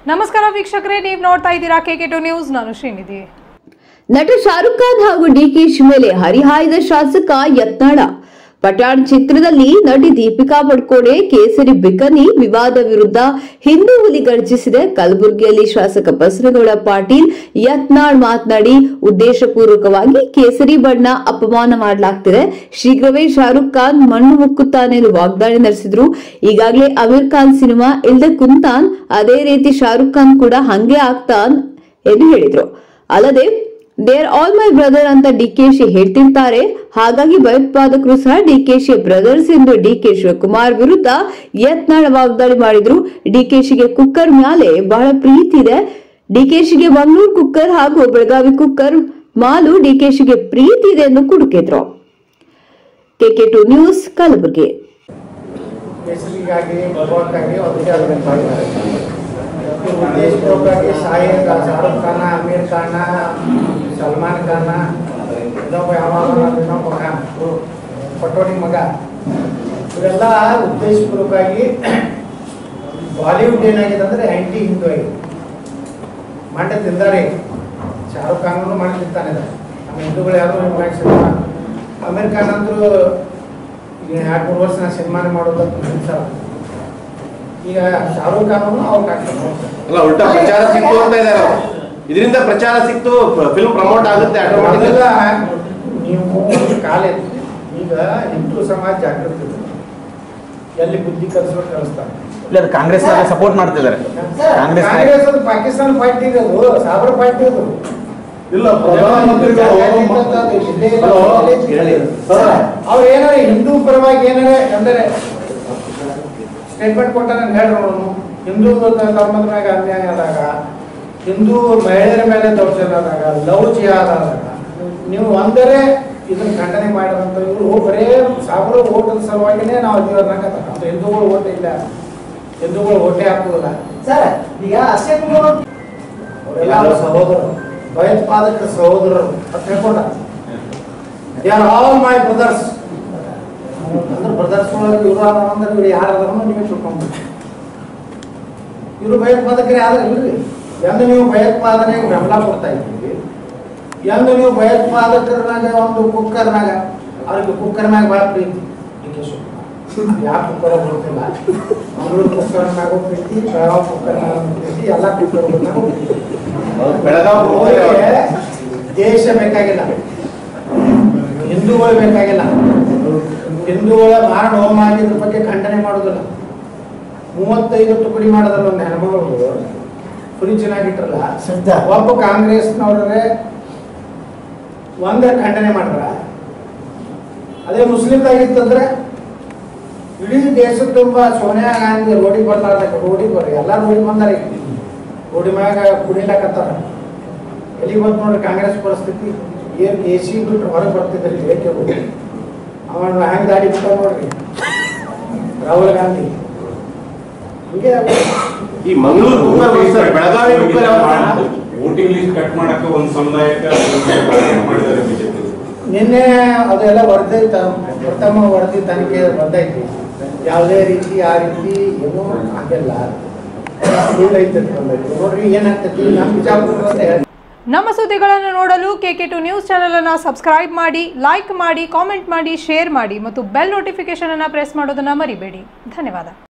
ನಮಸ್ಕಾರ ವೀಕ್ಷಕರೇ ನೀವು ನೋಡ್ತಾ ಇದ್ದೀರಾ ಕೆಕೆ ಟು ನ್ಯೂಸ್ ನಾನು ಶ್ರೀನಿಧಿ ನಟ ಶಾರುಖ್ ಖಾನ್ ಹಾಗೂ ಡಿಕೆಶಿ ಮೇಲೆ ಹರಿಹಾಯ್ದ ಶಾಸಕ ಯತ್ನಾಳ ಪಠಾಣ್ ಚಿತ್ರದಲ್ಲಿ ನಟಿ ದೀಪಿಕಾ ಪಡ್ಕೋಡೆ ಕೇಸರಿ ಬಿಕನಿ ವಿವಾದ ವಿರುದ್ಧ ಹಿಂದೂ ಹುಲಿ ಗರ್ಜಿಸಿದೆ ಕಲಬುರಗಿಯಲ್ಲಿ ಶಾಸಕ ಬಸನಗೌಡ ಪಾಟೀಲ್ ಯತ್ನಾಳ್ ಮಾತನಾಡಿ ಉದ್ದೇಶಪೂರ್ವಕವಾಗಿ ಕೇಸರಿ ಬಣ್ಣ ಅಪಮಾನ ಮಾಡಲಾಗ್ತಿದೆ ಶೀಘ್ರವೇ ಶಾರುಖ್ ಖಾನ್ ಮಣ್ಣು ಮುಕ್ಕುತ್ತಾನೆ ಎಂದು ವಾಗ್ದಾಳಿ ನಡೆಸಿದ್ರು ಈಗಾಗಲೇ ಅಮೀರ್ ಖಾನ್ ಸಿನಿಮಾ ಇಲ್ದೆ ಕುಂತಾನ್ ಅದೇ ರೀತಿ ಶಾರುಖ್ ಖಾನ್ ಕೂಡ ಹಂಗೆ ಆಗ್ತಾನ್ ಎಂದು ಹೇಳಿದ್ರು ಅಲ್ಲದೆ ದೇರ್ ಆಲ್ ಮೈ ಬ್ರದರ್ ಅಂತ ಡಿಕೆಶಿ ಹೇಳ್ತಿರ್ತಾರೆ ಹಾಗಾಗಿ ಭಯೋತ್ಪಾದಕರು ಸಹ ಡಿಕೆಶಿ ಬ್ರದರ್ಸ್ ಎಂದು ಡಿಕೆ ಶಿವಕುಮಾರ್ ವಿರುದ್ಧ ಯತ್ನಾಳ ವಾಗ್ದಾಳಿ ಮಾಡಿದ್ರು ಡಿಕೆಶಿಗೆ ಕುಕ್ಕರ್ ಮ್ಯಾಲೆ ಬಹಳ ಪ್ರೀತಿ ಇದೆ ಡಿಕೆಶಿಗೆ ಮಂಗಳೂರು ಕುಕ್ಕರ್ ಹಾಗೂ ಬೆಳಗಾವಿ ಕುಕ್ಕರ್ ಮಾಲು ಡಿಕೆಶಿಗೆ ಪ್ರೀತಿ ಇದೆ ಎಂದು ಕುಡುಕಿದ್ರು ಕೆಕೆ ಟು ನ್ಯೂಸ್ ಕಲಬುರಗಿ ಕೇಸರಿಗಾಗಿ ಭಗವಂತಾಗಿ ಅದಕ್ಕೆ ಅದನ್ನು ಮಾಡಿದ್ದಾರೆ ಈ ಉದ್ದೇಶಪೂರ್ವಕವಾಗಿ ಶಾಹಿದ್ ಖಾನ್ ಶಾರುಖ್ ಖಾನ ಅಮೀರ್ ಖಾನ ಸಲ್ಮಾನ್ ಖಾನ ಇನ್ನೊಬ್ಬ ಯಾವಾಗ ಇನ್ನೊಬ್ಬ ಖಾನ್ ಇವ್ರು ಪಟೋಡಿ ಮಗ ಇವರೆಲ್ಲ ಉದ್ದೇಶಪೂರ್ವಕವಾಗಿ ಬಾಲಿವುಡ್ ಏನಾಗಿದೆ ಅಂದರೆ ಆ್ಯಂಟಿ ಹಿಂದೂ ಆಗಿದೆ ಮಂಡ್ಯ ತಿಂದಾರೆ ಶಾರುಖ್ ಖಾನ್ ಮಂಡ್ಯ ತಿಂತಾನೆ ಇದ್ದಾರೆ. ನಮ್ಮ ಹಿಂದೂಗಳು ಯಾರು ಸಿನಿಮಾ ಅಮೀರ್ ಖಾನ್ ಅಂತೂ ಈಗ ಎರಡು ಮೂರು ವರ್ಷ ನಾ ಸಿನಿಮಾನೇ ಮಾಡೋದು ಅಂತ ನಿಲ್ಸಲ್ಲ. ಈಗ ಶಾರುಖ್ ಖಾನ್ ಅವ್ರು ಹಾಕ್ತಾರೆ ಅಲ್ಲ ಉಲ್ಟಾ ಪ್ರಚಾರ ಸಿಕ್ತು ಅಂತ ಇದ್ದಾರೆ ಅವ್ರು. ಇದರಿಂದ ಪ್ರಚಾರ ಸಿಕ್ತು ಫಿಲ್ಮ್ ಪ್ರಮೋಟ್ ಆಗುತ್ತೆ ಆಟೋಮೆಟಿಕ್ ಮೊದಲ ನೀವು ಒಂದು ಕಾಲ ಇತ್ತು. ಈಗ ಹಿಂದೂ ಸಮಾಜ ಜಾಗೃತಿ ಇದೆ. ಎಲ್ಲಿ ಬುದ್ಧಿ ಕಲಿಸ್ಬೇಕು ಕಲಿಸ್ತಾರೆ ಇಲ್ಲ ಅದು ಕಾಂಗ್ರೆಸ್ ಸಪೋರ್ಟ್ ಮಾಡ್ತಿದ್ದಾರೆ ಕಾಂಗ್ರೆಸ್ ನಾಯಕ- ಕಾಂಗ್ರೆಸ್ ಅದು ಪಾಕಿಸ್ತಾನ ಪಾರ್ಟಿ ಇದೆ ಅದು ಸಾಬರ್ ಪಾರ್ಟಿ ಅದು ಇಲ್ಲ ಪ್ರಧಾನಮಂತ್ರಿಗಳು ಅವ್ರು ಏನಾರ ಹಿಂದೂ ಪರವಾಗಿ ಏನಾರ ಅಂದರೆ ಸ್ಟೇಟ್ಮೆಂಟ್ ಕೊಟ್ಟಾರ ಹೇಳಿ ನೋಡೋಣ ಹಿಂದೂ ಧರ್ಮದ ಮ್ಯಾಗ ಅನ್ಯಾಯ ಆದಾಗ ಹಿಂದೂ ಮಹಿಳೆಯರ ಮೇಲೆ ದೌರ್ಜನ್ಯ ಆದಾಗ ಲವ್ ಜಿಹಾದ್ ಆದಾಗ ನೀವು ಒಂದರೆ ಇದನ್ನ ಖಂಡನೆ ಮಾಡಿದಂತ ಇವರು ಬರೇ ಸಾವಿರ ಓಟದ ಸಲುವಾಗಿನೇ ನಾವು ಅಧಿಕಾರನಾಗ ಅಂತ ಹಿಂದೂಗಳು ಓಟ್ ಇಲ್ಲ ಹಿಂದೂಗಳು ಓಟೇ ಹಾಕುದಿಲ್ಲ ಸರ್ ಈಗ ಅಷ್ಟೇ ಅವರೆಲ್ಲ ಅವ್ರ ಸಹೋದರರು ಭಯೋತ್ಪಾದಕರ ಸಹೋದರರು ಅಂತ ಹೇಳ್ಕೊಂಡ they are all my brothers ಅಂದ್ರೆ ಬ್ರದರ್ಸ್ ಒಳಗೆ ಇವರು ಅದಾರ ಅಂದ್ರೆ ಇವ್ರು ಯಾರು ಅದಾರನೋ ನೀವೇ ತಿಳ್ಕೊಂಡ್ಬಿಟ್ಟು ಇವರು ಭಯೋತ್ಪಾದಕರೇ ಆದ್ರೆ ಇಲ್ರಿ ಎಂದು ನೀವು ಭಯೋತ್ಪಾದನೆಗೆ ಬೆಂಬಲ ಕೊಡ್ತಾ ಇದ್ದೀವಿ ಎಂದು ನೀವು ಭಯೋತ್ಪಾದಕರನಾಗ ಒಂದು ಕುಕ್ಕರ್ನಾಗ ಅವ್ರಿಗೆ ಕುಕ್ಕರ್ ಮ್ಯಾಗ ಭಾಳ ಪ್ರೀತಿ ಡಿ ಕೆ ಶಿವಕುಮಾರ್ ಯಾವ ಕುಕ್ಕರ್ ಗೊತ್ತಿಲ್ಲ ಮಂಗಳೂರು ಕುಕ್ಕರ್ ಮ್ಯಾಗೂ ಪ್ರೀತಿ ಬೆಳಗಾವ್ ಕುಕ್ಕರ್ ಮ್ಯಾಗ ಪ್ರೀತಿ ಎಲ್ಲ ಕುಕ್ಕರ್ನಾಗೂ ಪ್ರೀತಿ ಬೆಳಗಾವಿ ಅವರಿಗೆ ದೇಶ ಬೇಕಾಗಿಲ್ಲ ಹಿಂದೂಗಳು ಬೇಕಾಗಿಲ್ಲ ಹಿಂದೂಗಳ ಮಾರಣ ಹೋಮ ಆಗಿದ್ರ ಬಗ್ಗೆ ಖಂಡನೆ ಮಾಡೋದಿಲ್ಲ ಮೂವತ್ತೈದು ತುಕಡಿ ಮಾಡೋದಲ್ಲ ಒಂದು ಹೆಣ್ಮಗಳು ಕುರಿ ಚೆನ್ನಾಗಿಟ್ರಲ್ಲ ಶ್ರದ್ಧಾ. ಒಬ್ಬ ಕಾಂಗ್ರೆಸ್ನವ್ರೆ ಒಂದೇ ಖಂಡನೆ ಮಾಡ್ರ ಅದೇ ಮುಸ್ಲಿಮ್ದಾಗಿತ್ತಂದ್ರೆ ಇಡೀ ದೇಶದ ತುಂಬ ಸೋನಿಯಾ ಗಾಂಧಿ ರೋಡಿಗೆ ಬರ್ಲಾರ್ದ ರೋಡಿಗೆ ಬರ್ರಿ ಎಲ್ಲ ರೋಡಿಗೆ ಬಂದಾರ ಈಗ. ರೋಡಿ ಮ್ಯಾಗ ಕುಡಿಲಾಕತ್ತಾರ ಎಲ್ಲಿಗೆ ಬಂತು ನೋಡ್ರಿ ಕಾಂಗ್ರೆಸ್ ಪರಿಸ್ಥಿತಿ ಏನ್ ಎ ಸಿ ಬಿಟ್ರೆ ಹೊರಗೆ ಬರ್ತಿದ್ರಿ ಏಕೆ ಅವನ ಹೆಂಗ್ ದಾಡಿ ಬಿಟ್ಟ ನೋಡ್ರಿ ರಾಹುಲ್ ಗಾಂಧಿ ಹೀಗೆ ಈ ಮಂಗಳೂರು ಕುಕ್ಕರ್ ಬರ್ತಾರೆ, ಬೆಳಗಾವಿ ಕುಕ್ಕರ್ ಯಾವ್ದು? ವೋಟಿಂಗ್ ಲಿಸ್ಟ್ ಕಟ್ ಮಾಡಕ್ಕೆ ಒಂದು ಸಮುದಾಯಕ್ಕೆ ಮಾಡಿದ್ದಾರೆ ಬಿಜೆಪಿ ನಿನ್ನೆ ಅದೆಲ್ಲ ವರದಿ ತ- ಪ್ರಥಮ ವರದಿ ತನಿಖೆ ಬಂದೈತಿ ಯಾವುದೇ ರೀತಿ ಆ ರೀತಿ ಏನೂ ಆಗಿಲ್ಲ ಸುಳ್ಳು ಐತೆ ಅಂತ ಬಂದೈತಿ ನೋಡ್ರಿ ಏನಾಗ್ತೈತಿ ನಮ್ಮ ಬಿಜಾಪುರದಲ್ಲಿ ನಮ್ಮ ಸುದ್ದಿಗಳನ್ನು ನೋಡಲು ಕೆಕೆ ಟು ನ್ಯೂಸ್ ಚಾನೆಲ್ ಅನ್ನು ಸಬ್ಸ್ಕ್ರೈಬ್ ಮಾಡಿ ಲೈಕ್ ಮಾಡಿ ಕಾಮೆಂಟ್ ಮಾಡಿ ಶೇರ್ ಮಾಡಿ ಮತ್ತು ಬೆಲ್ ನೋಟಿಫಿಕೇಶನ್ ಅನ್ನು ಪ್ರೆಸ್ ಮಾಡೋದನ್ನ ಮರಿಬೇಡಿ ಧನ್ಯವಾದ